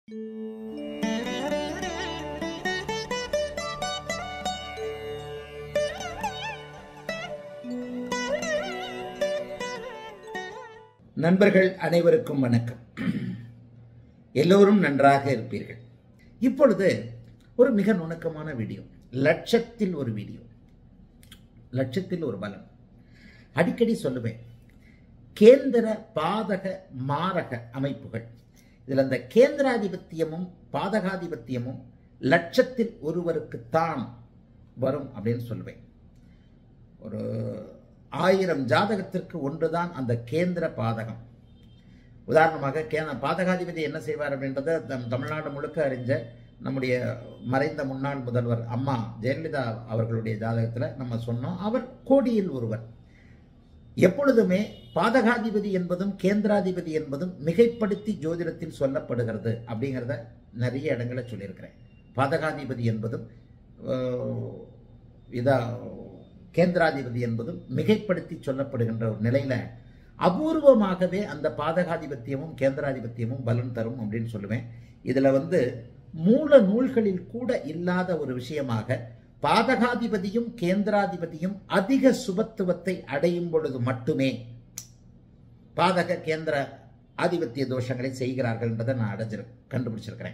நண்பர்கள் அனைவருக்கும் வணக்கம் எல்லோரும் நன்றாக இருப்பீர்கள் இப்பொழுது ஒரு மிக நுணுக்கமான வீடியோ லட்சத்தில் ஒரு வீடியோ லட்சத்தில் ஒரு பலன் அடிக்கடி சொல்லுவேன் கேந்திர பாதக மாரக அமைப்புகள் இதில் அந்த கேந்திராதிபத்தியமும் பாதகாதிபத்தியமும் லட்சத்தில் ஒருவருக்குத்தான் வரும் அப்படின்னு சொல்லுவேன் ஒரு ஆயிரம் ஜாதகத்திற்கு ஒன்றுதான் அந்த கேந்திர பாதகம் உதாரணமாக கே பாதகாதிபதி என்ன செய்வார் அப்படின்றத தம் தமிழ்நாடு முழுக்க அறிஞ்ச நம்முடைய மறைந்த முன்னாள் முதல்வர் அம்மா ஜெயலலிதா அவர்களுடைய ஜாதகத்தில் நம்ம சொன்னோம் அவர் கோடியில் ஒருவர் எப்பொழுதுமே பாதகாதிபதி என்பதும் கேந்திராதிபதி என்பதும் மிகைப்படுத்தி ஜோதிடத்தில் சொல்லப்படுகிறது அப்படிங்கிறத நிறைய இடங்களை சொல்லியிருக்கிறேன் பாதகாதிபதி என்பதும் அஹ், இதா கேந்திராதிபதி என்பதும் மிகைப்படுத்தி சொல்லப்படுகின்ற ஒரு நிலையில அபூர்வமாகவே அந்த பாதகாதிபத்தியமும் கேந்திராதிபத்தியமும் பலன் தரும் அப்படின்னு சொல்லுவேன் இதுல வந்து மூல நூல்களில் கூட இல்லாத ஒரு விஷயமாக பாதகாதிபதியும் கேந்திராதிபதியும் அதிக சுபத்துவத்தை அடையும் பொழுது மட்டுமே பாதக கேந்திர ஆதிபத்திய தோஷங்களை செய்கிறார்கள்ன்றதை நான் அடைஞ்சிரு கண்டுபிடிச்சிருக்கிறேன்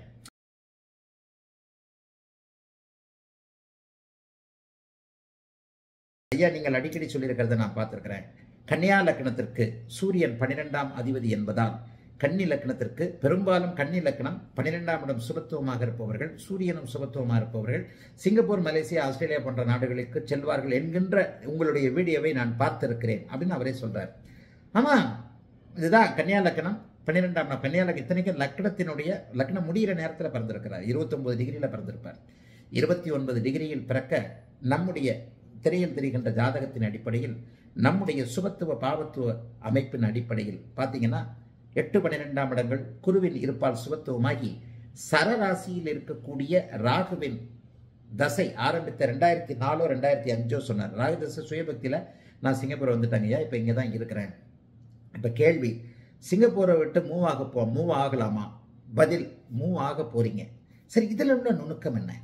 ஐயா நீங்கள் அடிக்கடி சொல்லியிருக்கிறத நான் பார்த்திருக்கிறேன் கன்னியா லக்னத்திற்கு சூரியன் பன்னிரெண்டாம் அதிபதி என்பதால் கன்னி லக்னத்திற்கு பெரும்பாலும் கன்னி லக்னம் பன்னிரெண்டாம் இடம் சுபத்துவமாக இருப்பவர்கள் சூரியனும் சுபத்துவமாக இருப்பவர்கள் சிங்கப்பூர் மலேசியா ஆஸ்திரேலியா போன்ற நாடுகளுக்கு செல்வார்கள் என்கின்ற உங்களுடைய வீடியோவை நான் பார்த்திருக்கிறேன் அப்படின்னு அவரே சொல்றார் ஆமா இதுதான் கன்னியா லக்னம் பன்னிரெண்டாம் நாள் கன்னியா லக்னம் இத்தனைக்கும் லக்னத்தினுடைய லக்னம் முடிகிற நேரத்தில் பிறந்திருக்கிறார் இருபத்தொன்பது டிகிரியில் பிறந்திருப்பார் இருபத்தி ஒன்பது டிகிரியில் பிறக்க நம்முடைய திரையில் தெரிகின்ற ஜாதகத்தின் அடிப்படையில் நம்முடைய சுபத்துவ பாவத்துவ அமைப்பின் அடிப்படையில் பார்த்தீங்கன்னா எட்டு பன்னிரெண்டாம் இடங்கள் குருவின் இருப்பால் சுபத்துவமாகி சரராசியில் இருக்கக்கூடிய ராகுவின் தசை ஆரம்பித்த ரெண்டாயிரத்தி நாலோ ரெண்டாயிரத்தி அஞ்சோ சொன்னார் ராகு தசை சுயபக்தியில் நான் சிங்கப்பூர் வந்துட்டேங்க ஐயா இப்போ இங்கே தான் இருக்கிறேன் இப்போ கேள்வி சிங்கப்பூரை விட்டு மூவ் ஆக போ மூவ் ஆகலாமா பதில் மூவ் ஆக போறீங்க சரி இதில் உள்ள நுணுக்கம் என்ன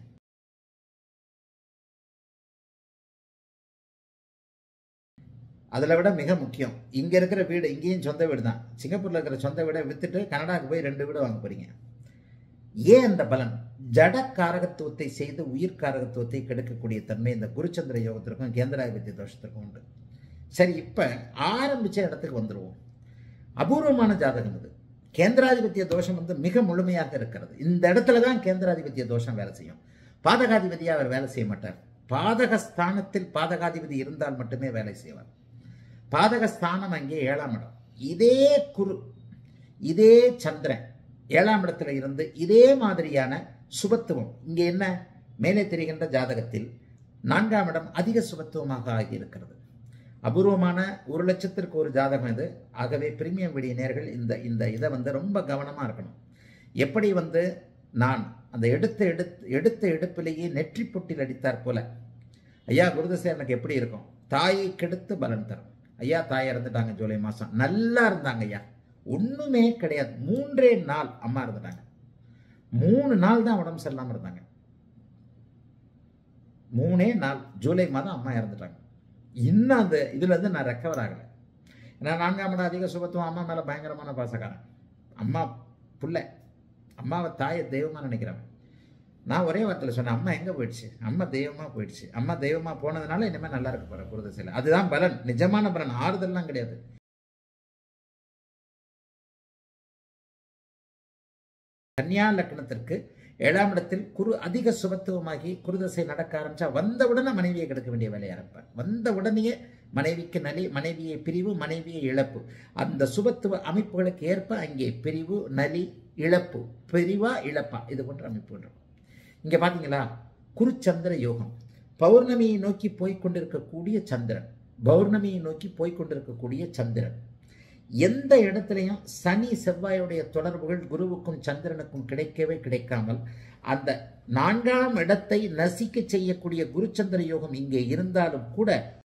அதில் விட மிக முக்கியம் இங்கே இருக்கிற வீடு இங்கேயும் சொந்த வீடு தான் சிங்கப்பூரில் இருக்கிற சொந்த வீடை வித்துட்டு கனடாவுக்கு போய் ரெண்டு வீடு வாங்க போறீங்க ஏன் அந்த பலன் ஜட காரகத்துவத்தை செய்து உயிர் காரகத்துவத்தை கெடுக்கக்கூடிய தன்மை இந்த குருச்சந்திர யோகத்திற்கும் கேந்திராதிபத்திய தோஷத்திற்கும் உண்டு சரி இப்போ ஆரம்பிச்ச இடத்துக்கு வந்துடுவோம் அபூர்வமான ஜாதகம் இது கேந்திராதிபத்திய தோஷம் வந்து மிக முழுமையாக இருக்கிறது இந்த இடத்துல தான் கேந்திராதிபத்திய தோஷம் வேலை செய்யும் பாதகாதிபதியாக அவர் வேலை செய்ய மாட்டார் பாதகஸ்தானத்தில் பாதகாதிபதி இருந்தால் மட்டுமே வேலை செய்வார் பாதகஸ்தானம் அங்கே ஏழாம் இடம் இதே குரு இதே சந்திரன் ஏழாம் இடத்துல இருந்து இதே மாதிரியான சுபத்துவம் இங்கே என்ன மேலே தெரிகின்ற ஜாதகத்தில் நான்காம் இடம் அதிக சுபத்துவமாக ஆகியிருக்கிறது அபூர்வமான ஒரு லட்சத்திற்கு ஒரு ஜாதகம் இது ஆகவே பிரீமியம் வீடிய நேர்கள் இந்த இந்த இதை வந்து ரொம்ப கவனமாக இருக்கணும் எப்படி வந்து நான் அந்த எடுத்த எடுத்து எடுத்த எடுப்பிலேயே நெற்றி பொட்டில் அடித்தார் போல ஐயா குருதசை எனக்கு எப்படி இருக்கும் தாயை கெடுத்து பலன் தரும் ஐயா தாய் இறந்துட்டாங்க ஜூலை மாதம் நல்லா இருந்தாங்க ஐயா ஒன்றுமே கிடையாது மூன்றே நாள் அம்மா இருந்துட்டாங்க மூணு நாள் தான் உடம்பு சரியில்லாமல் இருந்தாங்க மூணே நாள் ஜூலை மாதம் அம்மா இறந்துட்டாங்க இன்னும் அந்த இதுல இருந்து நான் ரெக்கவர் ஆகலை ஏன்னா நான்காம் இடம் அதிக சுபத்துவம் அம்மா மேலே பயங்கரமான பாசக்காரன் அம்மா புள்ள அம்மாவை தாயை தெய்வமாக நினைக்கிறவன் நான் ஒரே வார்த்தையில் சொன்னேன் அம்மா எங்கே போயிடுச்சு அம்மா தெய்வமாக போயிடுச்சு அம்மா தெய்வமாக போனதுனால இனிமேல் நல்லா இருக்க போகிற குருதசையில் அதுதான் பலன் நிஜமான பலன் ஆறுதல்லாம் கிடையாது கன்னியா லக்னத்திற்கு ஏழாம் இடத்தில் குரு அதிக சுபத்துவமாகி குருதசை நடக்க ஆரம்பிச்சா வந்த உடனே மனைவியை கெடுக்க வேண்டிய வேலையை ஆரம்பிப்பார் வந்த உடனேயே மனைவிக்கு நலி மனைவியை பிரிவு மனைவியை இழப்பு அந்த சுபத்துவ அமைப்புகளுக்கு ஏற்ப அங்கே பிரிவு நலி இழப்பு பிரிவா இழப்பா இது போன்ற அமைப்பு இருக்கும் இங்க பாத்தீங்களா குருச்சந்திர யோகம் பௌர்ணமியை நோக்கி போய்கொண்டிருக்கக்கூடிய சந்திரன் பௌர்ணமியை நோக்கி போய்கொண்டிருக்கக்கூடிய சந்திரன் எந்த இடத்துலையும் சனி செவ்வாயுடைய தொடர்புகள் குருவுக்கும் சந்திரனுக்கும் கிடைக்கவே கிடைக்காமல் அந்த நான்காம் இடத்தை நசிக்க செய்யக்கூடிய குருச்சந்திர யோகம் இங்கே இருந்தாலும் கூட